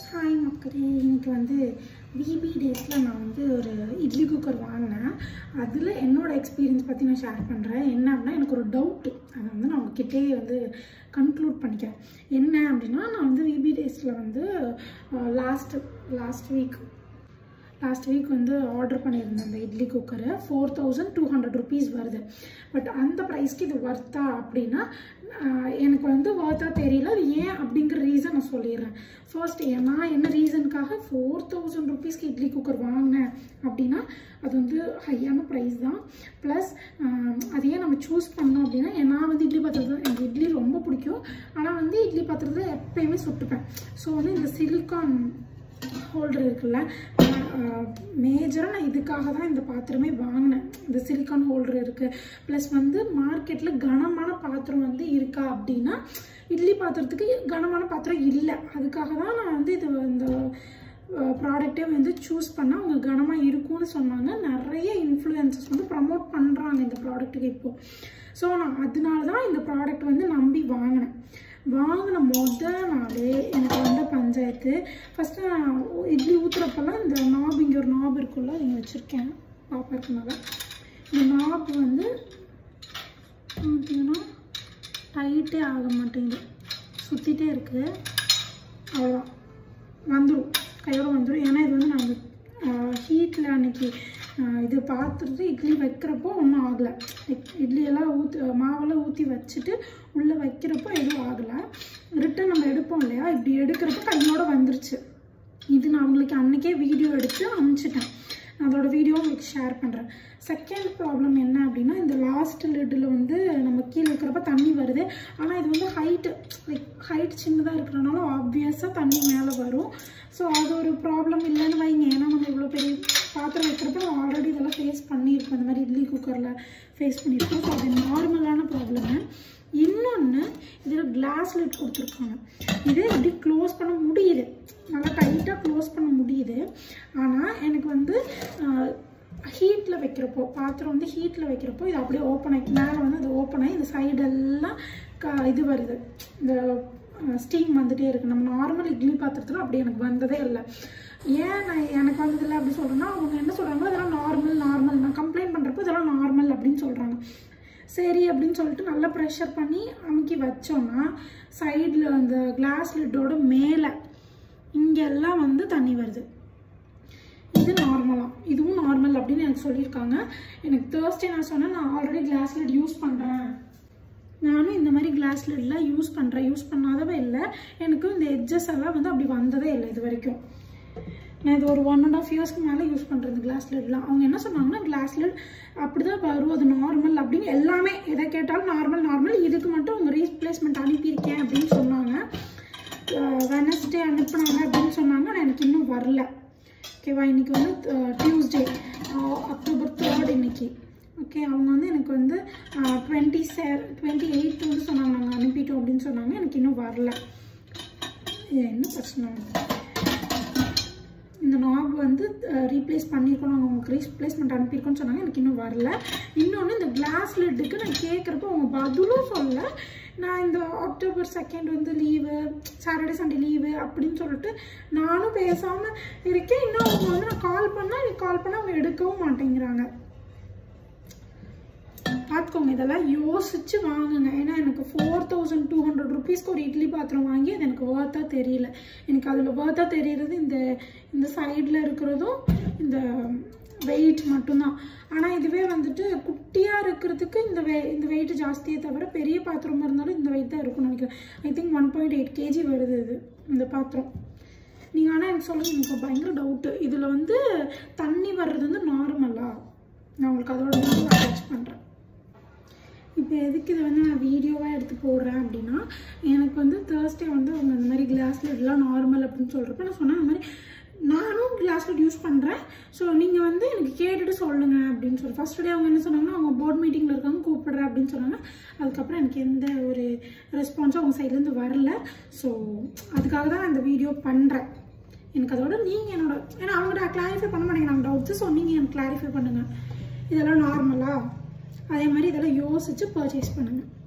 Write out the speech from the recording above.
hi மக்களே இன்னைக்கு வந்து விபி டேஸில் நான் வந்து ஒரு இட்லி குக்கர் வாங்கினேன் அதில் என்னோட எக்ஸ்பீரியன்ஸ் பற்றி நான் ஷேர் பண்ணுறேன் என்ன அப்படின்னா எனக்கு ஒரு டவுட்டு அதை வந்து நான் உங்ககிட்டே வந்து கன்க்ளூட் பண்ணிக்கிறேன் என்ன அப்படின்னா நான் வந்து விபி டேஸில் வந்து last last week last week வந்து ஆர்டர் பண்ணியிருந்தேன் அந்த இட்லி குக்கரை four thousand two hundred rupees வருது பட் அந்த ப்ரைஸ்க்கு இது ஒர்த்தா அப்படின்னா ஆஹ், எனக்கு வந்து ஒர்த்தா தெரியல அது ஏன் அப்படிங்கிற ரீசன் நான் சொல்லிடுறேன் ஃபர்ஸ்ட் நான் என்ன ரீசனுக்காக ஃபோர் தௌசண்ட் ருபீஸ்க்கு இட்லி குக்கர் வாங்கினேன் அப்படின்னா அது வந்து ஹையான ப்ரைஸ் தான் ப்ளஸ் அதையே நம்ம சூஸ் பண்ணோம் அப்படின்னா நான் வந்து இட்லி பாத்திரத்தில் எனக்கு இட்லி ரொம்ப பிடிக்கும் ஆனால் வந்து இட்லி பாத்திரத்தில் எப்பயுமே சுட்டுப்பேன் ஸோ வந்து இந்த சிலிக்கான் ஹோல்டர் இருக்குல்ல மேஜராக நான் இதுக்காக தான் இந்த பாத்திரமே வாங்கினேன் இந்த சிலிக்கான் ஹோல்டர் இருக்குது ப்ளஸ் வந்து மார்க்கெட்டில் கனமான பாத்திரம் வந்து இருக்கா அப்படின்னா இட்லி பாத்திரத்துக்கு கனமான பாத்திரம் இல்லை அதுக்காக தான் நான் வந்து இது இந்த ப்ராடக்டே வந்து சூஸ் பண்ணால் அவங்க கனமாக இருக்கும்னு சொன்னாங்க நிறைய இன்ஃப்ளூயன்சஸ் வந்து ப்ரமோட் பண்ணுறாங்க இந்த ப்ராடக்ட்டுக்கு இப்போது ஸோ நான் அதனால தான் இந்த ப்ராடக்ட் வந்து நம்பி வாங்கினேன் வாங்கின மொத நாளே எனக்கு வந்த பஞ்சாயத்து ஃபஸ்ட்டு நான் இட்லி ஊற்றுறப்பெல்லாம் இந்த நாப் இங்கே ஒரு நாப் இருக்குல்ல இங்கே வச்சுருக்கேன் பாப்பா இருக்கனால இந்த நாப் வந்து பார்த்தீங்கன்னா டைட்டே ஆக மாட்டேங்குது சுற்றிட்டே இருக்குது அவ்வளோதான் வந்துடும் கையோட வந்துடும் ஏன்னா இது வந்து நான் ஹீட்டில் அன்னைக்கு ஆஹ் இது பார்த்துட்டு இட்லி வைக்கிறப்போ ஒன்றும் ஆகலை இட்லியெல்லாம் ஊற்றி மாவெல்லாம் ஊற்றி வச்சுட்டு உள்ளே வைக்கிறப்போ எதுவும் ஆகலை ரிட்டன் நம்ம எடுப்போம் இல்லையா இப்படி எடுக்கிறப்போ கையோட வந்துருச்சு இது நான் உங்களுக்கு அன்னைக்கே வீடியோ எடுத்து அனுப்பிச்சிட்டேன் நான் அதோட வீடியோ உங்களுக்கு ஷேர் பண்ணுறேன் செகண்ட் ப்ராப்ளம் என்ன அப்படின்னா இந்த லாஸ்ட் லிட்டில் வந்து நம்ம கீழே இருக்கிறப்ப தண்ணி வருது ஆனால் இது வந்து ஹைட்டு லைக் ஹைட் சின்னதாக இருக்கிறனால ஆப்வியஸாக தண்ணி மேலே வரும் ஸோ அது ஒரு ப்ராப்ளம் இல்லைன்னு வைங்க ஏன்னா நம்ம இவ்வளோ பெரிய பாத்திரம் வைக்கிறப்ப நம்ம ஆல்ரெடி இதெல்லாம் ஃபேஸ் பண்ணியிருக்கோம் இந்த மாதிரி இட்லி குக்கரில் ஃபேஸ் பண்ணியிருக்கோம் ஸோ அது நார்மலான ப்ராப்ளமு இன்னொன்று இதில் கிளாஸ் லிட் கொடுத்துருக்காங்க இது இப்படி க்ளோஸ் பண்ண முடியுது நல்லா டைட்டாக க்ளோஸ் பண்ண முடியுது ஆனால் எனக்கு வந்து ஹீட்டில் வைக்கிறப்போ பாத்திரம் வந்து ஹீட்டில் வைக்கிறப்போ இது அப்படியே ஓப்பன் ஆகி மேலே வந்து அது ஓப்பன் ஆகி இந்த சைடெல்லாம் க இது வருது இந்த ஸ்டீம் வந்துட்டே இருக்குது நம்ம நார்மல் இட்லி பாத்திரத்தில் அப்படி எனக்கு வந்ததே இல்லை ஏன் நான் எனக்கு வந்ததில்லை அப்படி சொல்கிறேன்னா அவங்க என்ன சொல்கிறாங்க இதெல்லாம் நார்மல் நார்மல் நான் கம்ப்ளைண்ட் பண்ணுறப்போ இதெல்லாம் நார்மல் அப்படின்னு சொல்கிறாங்க சரி அப்படின்னு சொல்லிட்டு நல்லா ப்ரெஷர் பண்ணி அமுக்கி வச்சோன்னா சைடில் அந்த கிளாஸ் லிட்டோட மேலே இங்கெல்லாம் வந்து தண்ணி வருது இது நார்மலாக இதுவும் நார்மல் அப்படின்னு எனக்கு சொல்லியிருக்காங்க எனக்கு தேர்ஸ்டே நான் சொன்னேன் நான் ஆல்ரெடி கிளாஸ் லிட் யூஸ் பண்ணுறேன் நானும் இந்த மாதிரி கிளாஸ் லிட்லாம் யூஸ் பண்ணுறேன் யூஸ் பண்ணாதவே இல்லை எனக்கு இந்த எட்ஜஸ் எல்லாம் வந்து அப்படி வந்ததே இல்லை இது வரைக்கும் நான் இது ஒரு ஒன் அண்ட் ஆஃப் இயர்ஸ்க்கு மேலே யூஸ் பண்ணுறேன் இந்த கிளாஸ் லிட்லாம் அவங்க என்ன சொன்னாங்கன்னா கிளாஸ் லிட் அப்படி தான் வரும் அது நார்மல் அப்படின்னு எல்லாமே எதை கேட்டாலும் நார்மல் நார்மல் இதுக்கு மட்டும் அவங்க ரீப்ளேஸ்மெண்ட் அனுப்பியிருக்கேன் அப்படின்னு சொன்னாங்க வெனஸ்டே அனுப்புனாங்க அப்படின்னு சொன்னாங்க ஆனால் எனக்கு இன்னும் வரல ஓகேவா இன்னைக்கு வந்து டியூஸ்டே அக்டோபர் தேர்ட் இன்னைக்கு ஓகே அவங்க வந்து எனக்கு வந்து டுவெண்ட்டி சே டுவெண்ட்டி எயிட் வந்து சொன்னாங்க நாங்கள் அனுப்பிட்டோம் அப்படின்னு சொன்னாங்க எனக்கு இன்னும் வரல இது என்ன பிரச்சனை இந்த நாப் வந்து ரீப்ளேஸ் பண்ணியிருக்கோம் நாங்கள் உங்களுக்கு ரீப்ளேஸ்மெண்ட் அனுப்பியிருக்கோம்னு சொன்னாங்க எனக்கு இன்னும் வரல இன்னொன்று இந்த கிளாஸ் லிட்டுக்கு நான் கேட்குறப்போ அவங்க பதிலும் சொல்லல நான் இந்த அக்டோபர் செகண்ட் வந்து லீவு சாட்டர்டே சண்டே லீவு அப்படின்னு சொல்லிட்டு நானும் பேசாமல் இருக்கேன் இன்னும் அவங்க வந்து நான் கால் பண்ணால் எனக்கு கால் பண்ணால் அவங்க எடுக்கவும் மாட்டேங்கிறாங்க பார்த்துக்கோங்க இதெல்லாம் யோசிச்சு வாங்குங்க ஏன்னா எனக்கு ஃபோர் தௌசண்ட் டூ ஹண்ட்ரட் ருபீஸ்க்கு ஒரு இட்லி பாத்திரம் வாங்கி அது எனக்கு ஒர்த்தாக தெரியல எனக்கு அதில் ஒர்த்தாக தெரியறது இந்த இந்த சைடில் இருக்கிறதும் இந்த வெயிட் மட்டும்தான் ஆனால் இதுவே வந்துட்டு குட்டியாக இருக்கிறதுக்கு இந்த வெ இந்த வெயிட் ஜாஸ்தியே தவிர பெரிய பாத்திரமா இருந்தாலும் இந்த வெயிட் தான் இருக்கும்னு நினைக்கிறேன் I think one point eight KG வருது இது இந்த பாத்திரம் நீங்கள் ஆனால் எனக்கு சொல்லுங்க எனக்கு பயங்கர டவுட்டு இதில் வந்து தண்ணி வர்றது வந்து நார்மலா நான் உங்களுக்கு அதோட வீடியோ அட்டாச் பண்ணுறேன் இப்போ எதுக்கு இதை வந்து நான் வீடியோவாக எடுத்து போடுறேன் அப்படின்னா எனக்கு வந்து தேர்ஸ்டே வந்து அவங்க இந்த மாதிரி கிளாஸ் லிட்லாம் நார்மல் அப்படின்னு சொல்கிறப்ப நான் சொன்னேன் இந்த மாதிரி நானும் கிளாஸ் லிட் யூஸ் பண்ணுறேன் ஸோ நீங்கள் வந்து எனக்கு கேட்டுட்டு சொல்லுங்கள் அப்படின்னு சொல்லி ஃபஸ்ட் டே அவங்க என்ன சொன்னாங்கன்னா அவங்க போர்ட் மீட்டிங்கில் இருக்காங்க கூப்பிடுறேன் அப்படின்னு சொன்னாங்க அதுக்கப்புறம் எனக்கு எந்த ஒரு ரெஸ்பான்ஸும் அவங்க சைட்லேருந்து வரல ஸோ அதுக்காக தான் நான் இந்த வீடியோ பண்ணுறேன் எனக்கு அதோட நீங்கள் என்னோட ஏன்னா அவங்கள்ட்ட கிளாரிஃபை பண்ண மாட்டேங்கிறாங்க டவுட்ஸு ஸோ நீங்கள் எனக்கு கிளாரிஃபை பண்ணுங்கள் இதெல்லாம் நார்மலா அதே மாதிரி இதெல்லாம் யோசிச்சு பர்ச்சேஸ் பண்ணுங்கள்